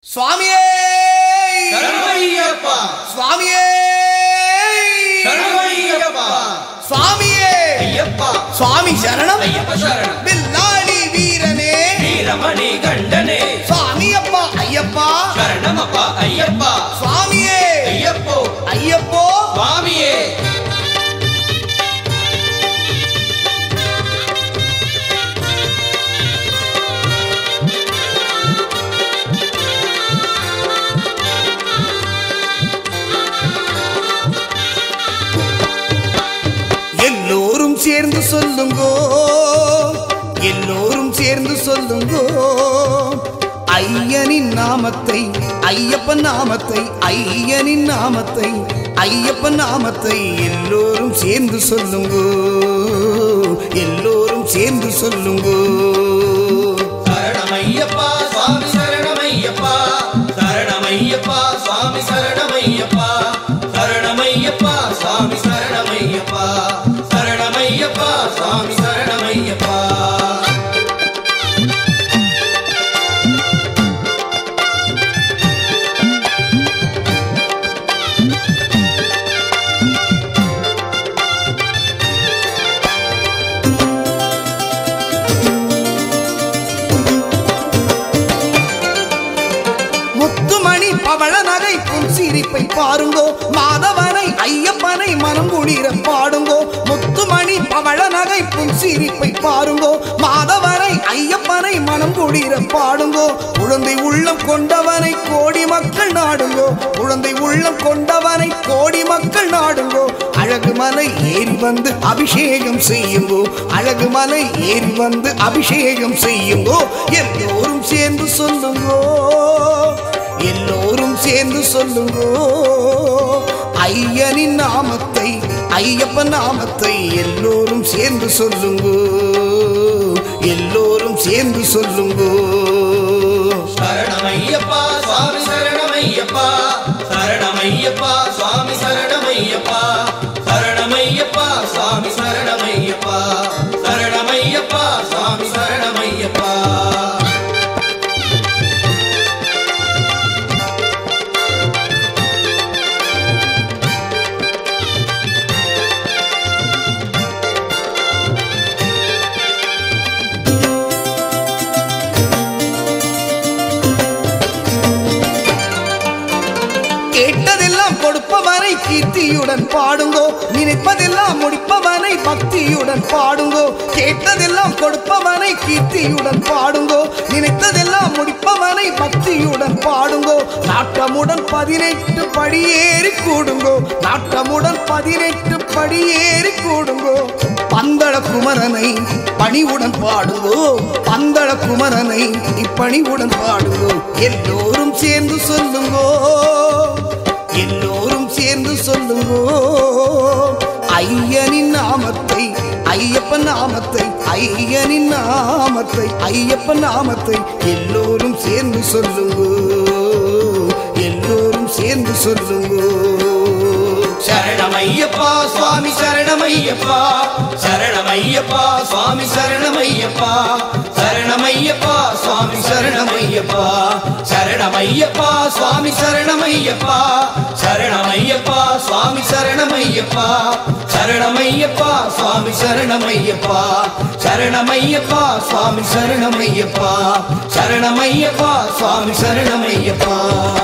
சுவாமியே சரணமையப்பா சுவாமியே சரணமையப்பா சுவாமியே ஐயப்பா சுவாமி சரணம் ஐயப்ப சரணம் பில்லாளி வீரனே வீரமணி கண்டனே சுவாமி அப்பா ஐயப்பா சரணமப்பா ஐயப்பா சுவாமியே ஐயப்போ ஐயப்போ சுவாமியே எல்லோரும் சேர்ந்து சொல்லுங்கோ எல்லோரும் சேர்ந்து சொல்லுங்கோ ஐயனின் நாமத்தை ஐயப்பன் நாமத்தை ஐயனின் நாமத்தை ஐயப்பன் நாமத்தை எல்லோரும் சேர்ந்து சொல்லுங்கோ எல்லோரும் சேர்ந்து சொல்லுங்கோ சரணமையப்பா சுவாமி சரணமையப்பா சரணமையப்பா சுவாமி சரணமையப்பா சரணமையப்பா சுவாமி சரணமையப்பா சரணமையப்பா சுவாமி சரணமையப்பா முத்துமணி பவள நகை புன் சிரிப்பை பாருங்கோ மாதவனை ஐயப்பனை மனம் குளிர பாடுங்கோ முத்துமணி பவள நகை புன் சிரிப்பை பாருங்கோ மாதவனை ஐயப்பனை மனம் குளிர பாடுங்கோ குழந்தை உள்ளம் கொண்டவனை கோடி மக்கள் நாடுங்கோ குழந்தை உள்ளம் கொண்டவனை கோடி மக்கள் நாடுங்கோ அழகு மலை ஏறி வந்து அபிஷேகம் செய்யுங்கோ அழகு மலை ஏறி வந்து அபிஷேகம் செய்யுங்கோ எல்லோரும் சேர்ந்து சொல்லுங்கோ எல்லோரும் சேர்ந்து சொல்லுங்கோ ஐயனின் நாமத்தை ஐயப்பன் நாமத்தை எல்லோரும் சேர்ந்து சொல்லுங்கோ எல்லோரும் சேர்ந்து சொல்லுங்கோ சரணமையப்பா சுவாமி சரணமையப்பா சரணமையப்பா சுவாமி சரணமையப்பா சரணமையப்பா சுவாமி சரணமையப்பா சரணமையப்பா சுவாமி சரணமையப்பா கேட்டதெல்லாம் கொடுப்பவனை கீர்த்தியுடன் பாடுங்கோ நினைப்பதெல்லாம் முடிப்பவனை பக்தியுடன் பாடுங்கோ கேட்டதெல்லாம் கொடுப்பவனை கீர்த்தியுடன் பாடுங்கோ நினைத்ததெல்லாம் முடிப்பவனை பக்தியுடன் பாடுங்கோ நாட்டமுடன் பதினெட்டு படியேறி கூடுங்கோ நாட்டமுடன் பதினெட்டு படியேறி கூடுங்கோ பந்தள குமரனை பணிவுடன் பாடுங்கோ பந்தள குமரனை இப்பணிவுடன் பாடுங்கோ எல்லோரும் சேர்ந்து சொல்லுங்கோ எல்லோரும் சேர்ந்து சொல்லுங்கோ ஐயனின் நாமத்தை ஐயப்பன் நாமத்தை ஐயனின் நாமத்தை ஐயப்பன் நாமத்தை எல்லோரும் சேர்ந்து சொல்லுங்கோ எல்லோரும் சேர்ந்து சொல்லுங்கோ சரணமையப்பா சுவாமி சரணமையப்பா சரணமையப்பா சுவாமி சரணமையப்பா சரணமையப்பா சுவாமி சரணமையப்பா சரணமையப்பா சுவாமி சரணமையப்பா சரணமையப்பா சுவாமி சரணமையப்பா சரணமையப்பா சுவாமி சரணமையப்பா சரணமையப்பா சுவாமி சரணமையப்பா சரணமையப்பா சுவாமி சரணமையப்பா